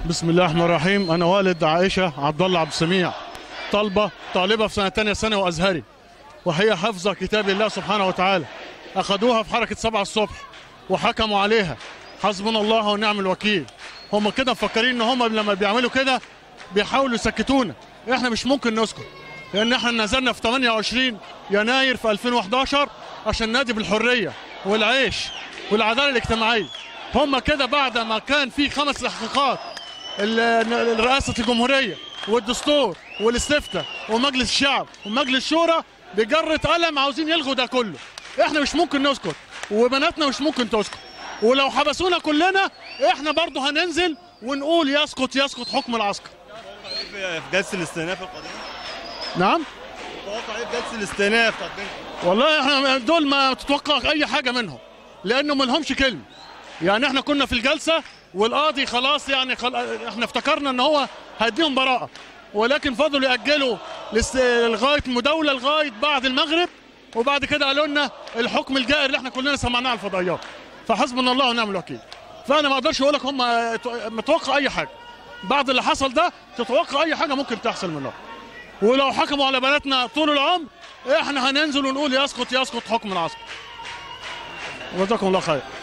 بسم الله الرحمن الرحيم انا والد عائشه عبد الله عبد السميع طالبه طالبه في سنه ثانيه ثانوي وازهري وهي حافظه كتاب الله سبحانه وتعالى اخذوها في حركه سبعة الصبح وحكموا عليها حسبنا الله ونعم الوكيل هم كده مفكرين ان هم لما بيعملوا كده بيحاولوا يسكتونا احنا مش ممكن نسكت لان احنا نزلنا في 28 يناير في 2011 عشان نادي بالحريه والعيش والعداله الاجتماعيه هم كده بعد ما كان في خمس تحقيقات ال- رئاسه الجمهوريه والدستور والاستفتاء ومجلس الشعب ومجلس الشورى بجرة قلم عاوزين يلغوا ده كله احنا مش ممكن نسكت وبناتنا مش ممكن تسكت ولو حبسونا كلنا احنا برضه هننزل ونقول يسقط يسقط حكم العسكر في جلسه الاستئناف القادمه نعم تتوقع ايه في جلسه الاستئناف تقديم والله احنا دول ما تتوقع اي حاجه منهم لانه ما لهمش كلمه يعني احنا كنا في الجلسه والقاضي خلاص يعني خل... احنا افتكرنا ان هو هيديهم براءه ولكن فضلوا ياجلوا لس... لغايه المداوله لغايه بعد المغرب وبعد كده قالوا لنا الحكم الجائر اللي احنا كلنا سمعناه على الفضائيات فحسبنا الله ونعم الوكيل فانا ما اقدرش اقول لك هم متوقع اي حاجه بعد اللي حصل ده تتوقع اي حاجه ممكن تحصل منهم ولو حكموا على بناتنا طول العمر احنا هننزل ونقول يسقط يسقط حكم العسكر جزاكم الله خير